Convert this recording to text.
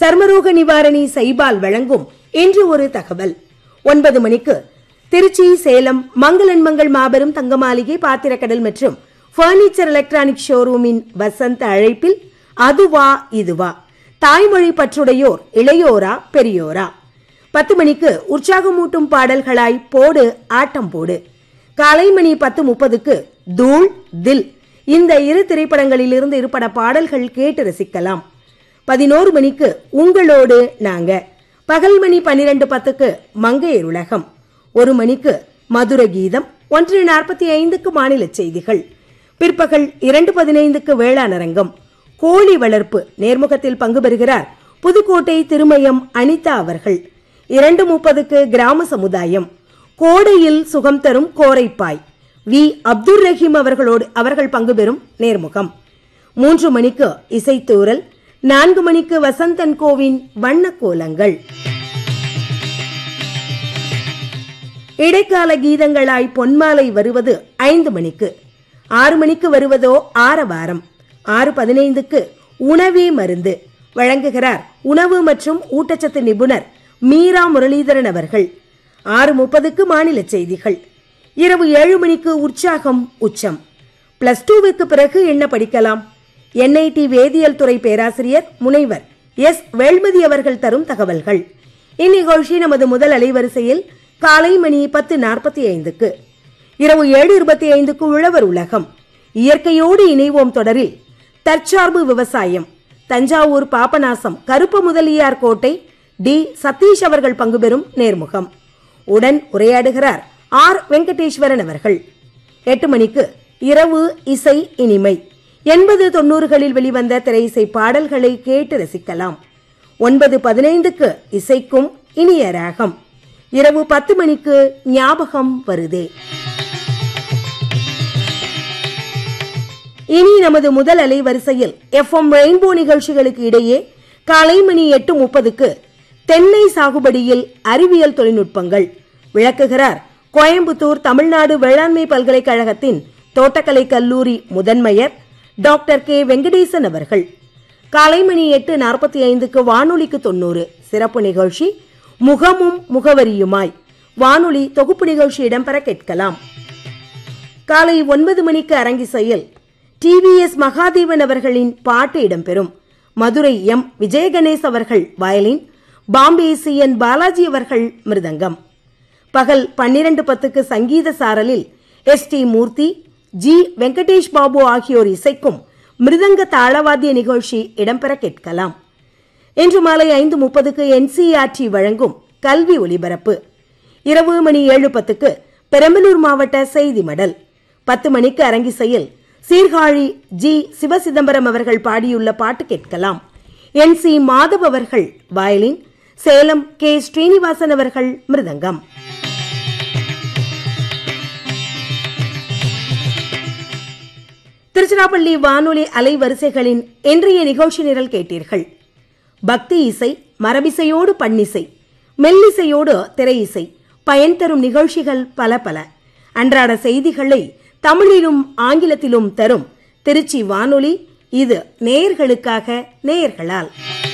சர்மரோக நிவாரணி சைபால் வழங்கும் இன்று ஒரு தகவல் ஒன்பது மணிக்கு திருச்சி சேலம் மங்களன் மங்கள் மாபெரும் தங்க மாளிகை பாத்திரக்கடல் மற்றும் பர்னிச்சர் எலக்ட்ரானிக் ஷோரூமின் வசந்த அழைப்பில் அதுவா இதுவா தாய்மொழி பற்றுடையோர் இளையோரா பெரியோரா பத்து மணிக்கு உற்சாகமூட்டும் பாடல்களாய் போடு ஆட்டம் போடு காலை மணி பத்து முப்பதுக்கு தூள் தில் இந்த இரு திரைப்படங்களிலிருந்து இருபட பாடல்கள் கேட்டு ரசிக்கலாம் பதினோரு மணிக்கு உங்களோடு நாங்க பகல் மணி பன்னிரண்டு பத்துக்கு மங்கையர் உலகம் ஒரு மணிக்கு மதுர கீதம் ஒன்று நாற்பத்தி ஐந்துக்கு மாநில செய்திகள் பிற்பகல் இரண்டு பதினைந்துக்கு வேளாண் அரங்கம் கோழி வளர்ப்பு நேர்முகத்தில் பங்கு பெறுகிறார் புதுக்கோட்டை திருமயம் அனிதா அவர்கள் இரண்டு முப்பதுக்கு கிராம சமுதாயம் கோடையில் சுகம் தரும் கோரைப்பாய் வி அப்துல் ரஹீம் அவர்களோடு அவர்கள் பங்கு பெறும் நேர்முகம் மூன்று மணிக்கு இசைத்தூரல் நான்கு மணிக்கு வசந்தன் கோவின் வண்ண கோலங்கள் இடைக்கால கீதங்களாய் பொன்மாலை வருவது ஐந்து மணிக்கு ஆறு மணிக்கு வருவதோ ஆரவாரம் ஆறு பதினைந்துக்கு உணவே மருந்து வழங்குகிறார் உணவு மற்றும் ஊட்டச்சத்து நிபுணர் மீரா முரளிதரன் அவர்கள் ஆறு முப்பதுக்கு மாநில செய்திகள் இரவு ஏழு மணிக்கு உற்சாகம் உச்சம் பிளஸ் டூவுக்கு பிறகு என்ன படிக்கலாம் என்ஐடி வேதியியல் துறை பேராசிரியர் முனைவர் எஸ் வேள்மதி அவர்கள் தரும் தகவல்கள் இந்நிகழ்ச்சி நமது முதல் அலைவரிசையில் காலை மணி பத்து நாற்பத்தி ஐந்துக்கு இரவு ஏழு இருபத்தி ஐந்துக்கு உழவர் உலகம் இயற்கையோடு இணைவோம் தொடரில் தற்சார்பு விவசாயம் தஞ்சாவூர் பாபநாசம் கருப்பு முதலியார் கோட்டை டி சதீஷ் அவர்கள் பங்கு பெறும் நேர்முகம் உடன் உரையாடுகிறார் ஆர் வெங்கடேஸ்வரன் அவர்கள் எட்டு மணிக்கு இரவு இசை இனிமை எண்பது தொண்ணூறுகளில் வெளிவந்த திரையிசை பாடல்களை கேட்டு ரசிக்கலாம் ஒன்பது பதினைந்துக்கு இசைக்கும் இனிய ராகம் இரவு பத்து மணிக்கு ஞாபகம் வருதே இனி நமது முதல் அலைவரிசையில் எஃப்எம் ரெயின்போ நிகழ்ச்சிகளுக்கு இடையே காலை மணி எட்டு முப்பதுக்கு தென்னை சாகுபடியில் அறிவியல் தொழில்நுட்பங்கள் விளக்குகிறார் கோயம்புத்தூர் தமிழ்நாடு வேளாண்மை பல்கலைக்கழகத்தின் தோட்டக்கலை கல்லூரி முதன்மையர் டாக்டர் கே வெங்கடேசன் அவர்கள் காலை மணி எட்டு நாற்பத்தி ஐந்துக்கு வானொலிக்கு தொண்ணூறு சிறப்பு நிகழ்ச்சி முகமும் முகவரியுமாய் வானொலி தொகுப்பு நிகழ்ச்சி இடம்பெற கேட்கலாம் காலை ஒன்பது மணிக்கு அரங்கிசையில் டிவிஎஸ் மகாதேவன் அவர்களின் பாட்டு இடம்பெறும் மதுரை எம் விஜயகணேஷ் அவர்கள் violin Bombay C N Balaji அவர்கள் மிருதங்கம் பகல் பன்னிரண்டு பத்துக்கு சங்கீத சாரலில் S D Murthy G Venkatesh Babu ஆகியோர் இசைக்கும் மிருதங்க தாளவாத்திய நிகழ்ச்சி இடம்பெற கேட்கலாம் இன்று மாலை ஐந்து முப்பதுக்கு என்சிஆர்டி வழங்கும் கல்வி ஒலிபரப்பு இரவு மணி ஏழு பத்துக்கு பெரம்பலூர் மாவட்ட செய்தி மடல் பத்து மணிக்கு அரங்கிசையில் சீர்காழி ஜி சிவசிதம்பரம் அவர்கள் பாடியுள்ள பாட்டு கேட்கலாம் என் சி மாதவ் அவர்கள் வயலின் சேலம் கே ஸ்ரீனிவாசன் அவர்கள் மிருதங்கம் திருச்சிராப்பள்ளி வானொலி அலைவரிசைகளின் இன்றைய நிகழ்ச்சி நிரல் கேட்டீர்கள் பக்தி இசை மரபிசையோடு பண்ணிசை மெல்லிசையோடு திரை இசை பயன் தரும் நிகழ்ச்சிகள் பல பல அன்றாட செய்திகளை தமிழிலும் ஆங்கிலத்திலும் தரும் திருச்சி வானொலி இது நேயர்களுக்காக நேயர்களால்